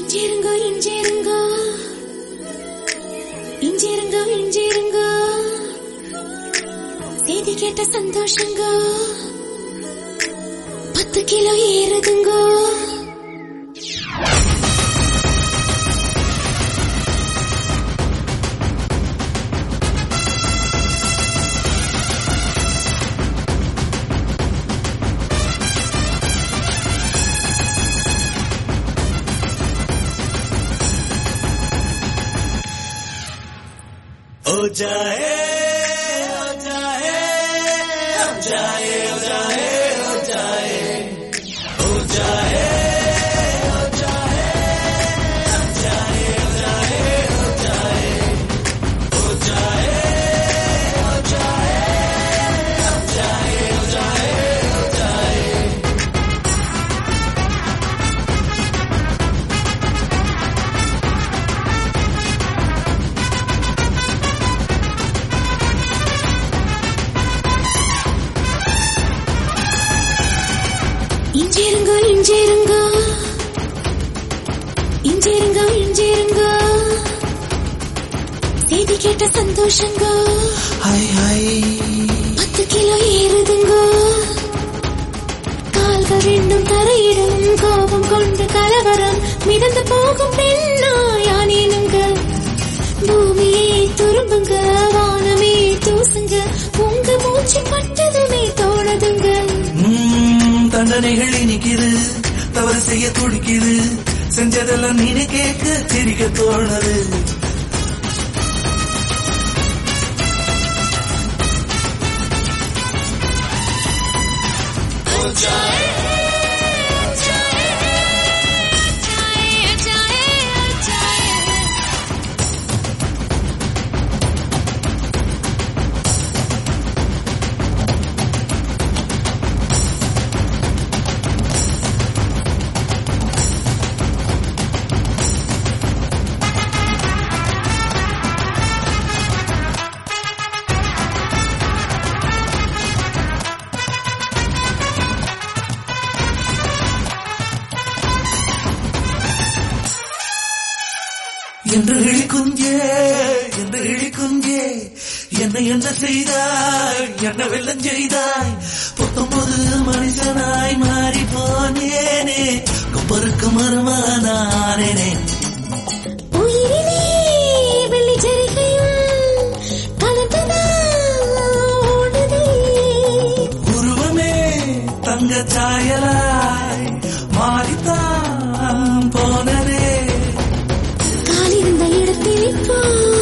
இஞ்சிருங்கோ இஞ்சிருங்கோ இஞ்சிருங்கோ இஞ்சிருங்கோ செய்தி கேட்ட சந்தோஷங்கோ பத்து கிலோ ஏறுதுங்கோ हो जाए हो जाए हो जाए हो जाए हो जाए हो जाए हो जाए हो जाए हो जाए हो जाए हो जाए हो जाए हो जाए हो जाए हो जाए இஞ்சிருங்கோ இஞ்சிருங்கோ இஞ்சிருங்கோ இஞ்சிருங்கோ செய்தி கேட்ட சந்தோஷங்கோ हाय हाय பத்து கிலோ ஏறுதுங்கோ கால்கள் ரெண்டும் தரையிடும் கோபம் கொண்டு கலவரம் மிதந்து போகும் பெண்ணா யானேனுங்க பூமியே துரும்புங்க வானமே தூசுங்க உங்க மூச்சு பட்டதுமே தோணுதுங்க ம், தண்டனைகள் இனிக்குது தவறு செய்ய துடிக்குது செஞ்சதெல்லாம் நீனு கேட்க சிரிக்க தோணுது என்று இழிக்குஞ்சே என்று இழிக்குஞ்சே என்ன என்ன செய்தாய் என்ன வெள்ளம் செய்தாய் புத்தம்பது மனுஷனாய் மாறி போனேனே கொப்பருக்கு மருமானானேனே உயிரிலே வெள்ளி ஜரிகையும் கலந்ததா ஓடுதே உருவமே தங்க சாயலாய் மாறித்தான் போனதே காலிருந்த இடத்தில் இப்போ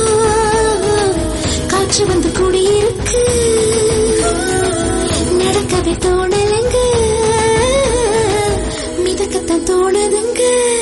காற்று வந்து கூடியிருக்கு நடக்கவே தோணலங்க மிதக்கத்தான் தோணுதுங்க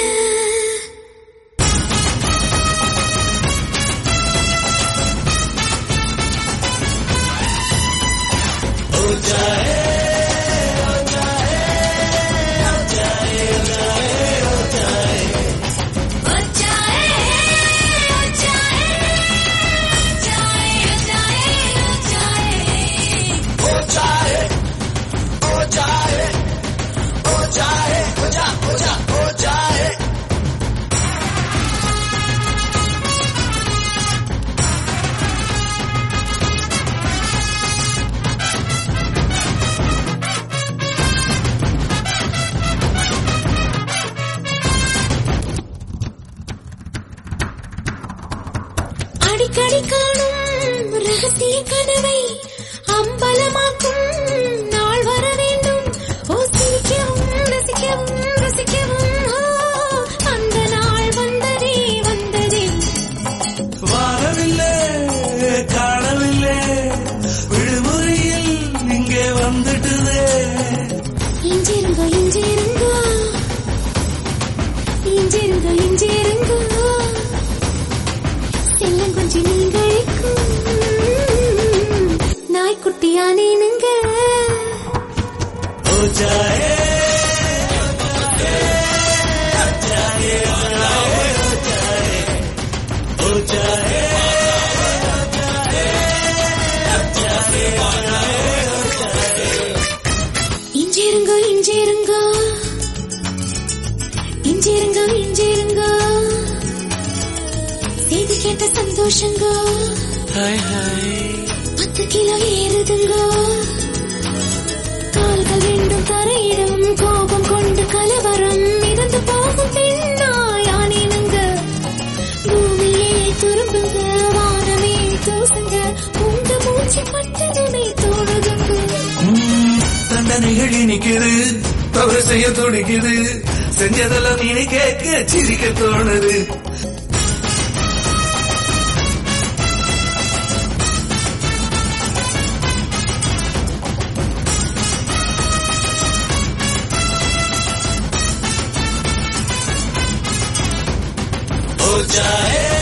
அடிக்கடி காணும் ரகசிய கனவை அம்பலமாக்கும் நாள் வர வேண்டும் ஓ சிரிக்கவும் ரசிக்கவும் ரசிக்கவும் ஓ, அந்த நாள் வந்ததே வந்ததே வரவில்லை காணவில்லை விடுமுறையில் இங்கே வந்துட்டுதே இஞ்சிருங்கோ இஞ்சிருங்கோ இஞ்சிருங்கோ இஞ்சிருங்கோ செல்லம் கொஞ்சம் நீங்களுக்கும் நாய்க்குட்டியானேனுங்க हो जाए हो जाए இஞ்சிருங்கோ இஞ்சிருங்கோ இஞ்சிருங்கோ இஞ்சிருங்கோ சந்தோஷங்க ஹாய் ஹாய் பத்து கிலோ ஏறுதுங்க கால்கள் ரெண்டும் தரையிடும் கோபம் கொண்டு கலவரம் மிதந்து போகும் பெண்ணாயானேனுங்க பூமியே துரும்புங்க வானமே தூசுங்க உங்க மூச்சு பட்டதுமே தோணுதுங்க ம், தண்டனைகள் இனிக்குது தவறு செய்ய துடிக்குது செஞ்சதெல்லாம் நீ கேட்க சிரிக்க தோணுது हो जाए